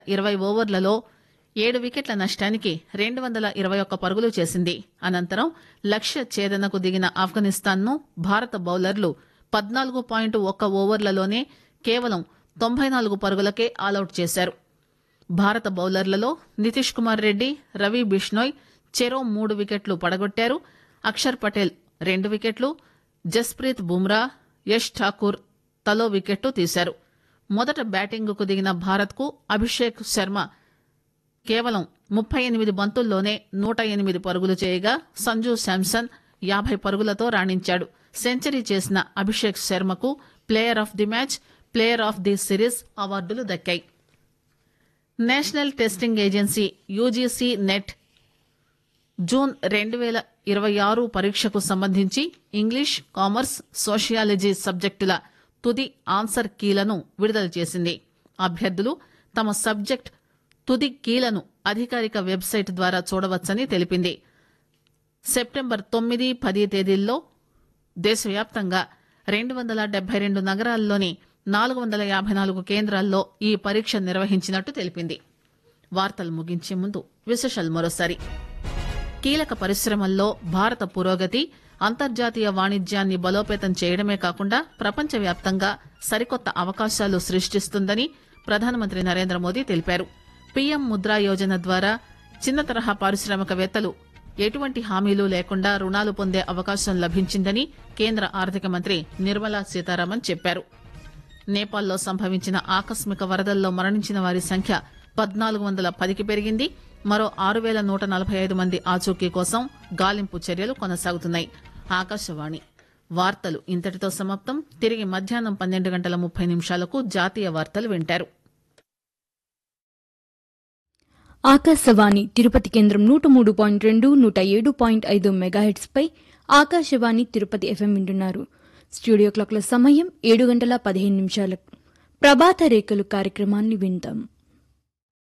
ఇరవై ఓవర్లలో ఏడు వికెట్ల నష్టానికి రెండు వందల ఇరవై ఒక్క పరుగులు చేసింది అనంతరం లక్ష్య ఛేదనకు దిగిన ఆఫ్ఘనిస్తాన్ ను భారత బౌలర్లు పద్నాలుగు పాయింట్ ఒక్క ఓవర్లలోనే కేవలం తొంభై నాలుగు పరుగులకే ఆలౌట్ చేశారు భారత బౌలర్లలో నితీష్ కుమార్ రెడ్డి రవి బిష్నోయ్ చెరో మూడు వికెట్లు పడగొట్టారు అక్షర్ పటేల్ రెండు వికెట్లు జస్ప్రీత్ బుమ్రా యష్ ఠాకూర్ తలో వికెట్టు తీశారు మొదట బ్యాటింగుకు దిగిన భారత్కు అభిషేక్ శర్మ కేవలం ముప్పై ఎనిమిది బంతుల్లోనే నూట ఎనిమిది పరుగులు చేయగా సంజు శాంసన్ యాభై పరుగులతో రాణించాడు సెంచరీ చేసిన అభిషేక్ శర్మకు player of the match player of the series అవార్డులు దక్కాయి National Testing Agency UGC NET June రెండు వేల ఇరవై ఆరు పరీక్షకు సంబంధించి ఇంగ్లీష్ కామర్స్ సోషియాలజీ సబ్జెక్టుల తుది ఆన్సర్ కీలను విడుదల చేసింది అభ్యర్థులు తమ సబ్జెక్ట్ తుది కీలను అధికారిక వెబ్సైట్ ద్వారా చూడవచ్చని తెలిపింది సెప్టెంబర్ తొమ్మిది పది తేదీల్లో దేశవ్యాప్తంగా రెండు వందల డెబ్బై రెండు నగరాల్లోని నాలుగు వందల యాభై నాలుగు కేంద్రాల్లో ఈ పరీక్ష నిర్వహించినట్టు తెలిపింది వార్తలు ముగించే ముందు విశేషాలు మరోసారి కీలక పరిశ్రమల్లో భారత పురోగతి అంతర్జాతీయ వాణిజ్యాన్ని బలోపేతం చేయడమే కాకుండా ప్రపంచవ్యాప్తంగా సరికొత్త అవకాశాలు సృష్టిస్తుందని ప్రధానమంత్రి నరేంద్ర మోదీ తెలిపారు పీఎం ముద్రా యోజన ద్వారా చిన్న తరహా పారిశ్రామికవేత్తలు ఎటువంటి హామీలు లేకుండా రుణాలు పొందే అవకాశం లభించిందని కేంద్ర ఆర్థిక మంత్రి నిర్మలా సీతారామన్ చెప్పారు నేపాల్లో సంభవించిన ఆకస్మిక వరదల్లో మరణించిన వారి సంఖ్య పద్నాలుగు వందల పదికి పెరిగింది మరో ఆరు వేల నూట నలభై ఐదు మంది ఆచూకీ కోసం గాలింపు చర్యలు కొనసాగుతున్నాయి ఆకాశవాణి వార్తలు ఇంతటితో సమాప్తం తిరిగి మధ్యాహ్నం పన్నెండు గంటల ముప్పై నిమిషాలకు జాతీయ వార్తలు వింటారు ఆకాశవాణి తిరుపతి కేంద్రం నూట మూడు పాయింట్ రెండు నూట ఏడు పాయింట్ ఐదు మెగాహెట్స్ పై ఆకాశవాణి తిరుపతి ఎఫ్ఎం వింటున్నారు స్టూడియో క్లాక్ల సమయం ఏడు గంటల పదిహేను నిమిషాలకు ప్రభాత రేఖలు కార్యక్రమాన్ని వింటాం